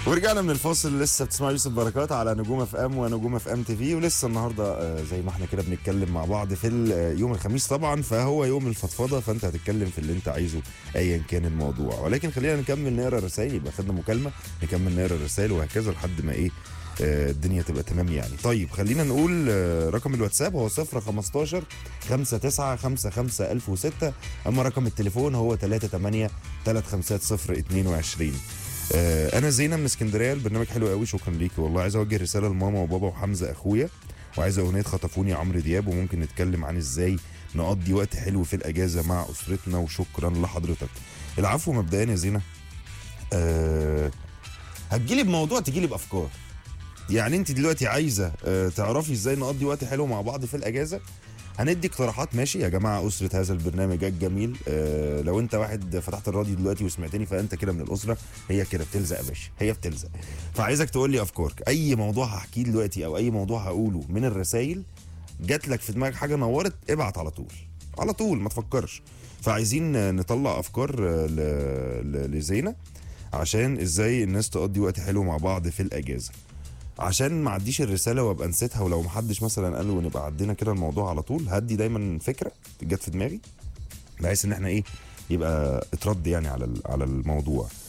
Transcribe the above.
ورجعنا من الفاصل لسه بتسمعوا يوسف بركات على نجوم اف ام ونجوم اف ام تي في ولسه النهارده آه، زي ما احنا كده بنتكلم مع بعض في ال- آه، يوم الخميس طبعا فهو يوم الفضفضه فانت هتتكلم في اللي انت عايزه ايا كان الموضوع ولكن خلينا نكمل نقرا الرسائل يبقى خدنا مكالمه نكمل نقرا الرسائل وهكذا لحد ما ايه آه، الدنيا تبقى تمام يعني طيب خلينا نقول آه، رقم الواتساب هو 015 59 55 1006 اما رقم التليفون هو 38 350 22 آه، انا زينه من اسكندريه البرنامج حلو قوي شكرا ليكي والله عايز اوجه رساله لماما وبابا وحمزه اخويا وعايز اغنيه خطفوني عمرو دياب وممكن نتكلم عن ازاي نقضي وقت حلو في الاجازه مع اسرتنا وشكرا لحضرتك العفو مبدئيا يا زينه أه هتجيلي بموضوع تجيلي بافكار يعني انت دلوقتي عايزه أه تعرفي ازاي نقضي وقت حلو مع بعض في الاجازه هندي اقتراحات ماشي يا جماعه اسره هذا البرنامج الجميل أه لو انت واحد فتحت الراديو دلوقتي وسمعتني فانت كده من الاسره هي كده بتلزق يا باشا هي بتلزق فعايزك تقول لي افكارك اي موضوع هحكيه دلوقتي او اي موضوع هقوله من الرسائل جات لك في دماغك حاجه نورت ابعت على طول على طول ما تفكرش فعايزين آه، نطلع افكار آه، ل- ل- لزينه عشان ازاي الناس تقضي وقت حلو مع بعض في الاجازه عشان ما عديش الرساله وابقى نسيتها ولو ما حدش مثلا قال ونبقى عدينا كده الموضوع على طول هدي دايما فكره جت في دماغي بحيث ان احنا ايه يبقى اترد يعني على ال- على الموضوع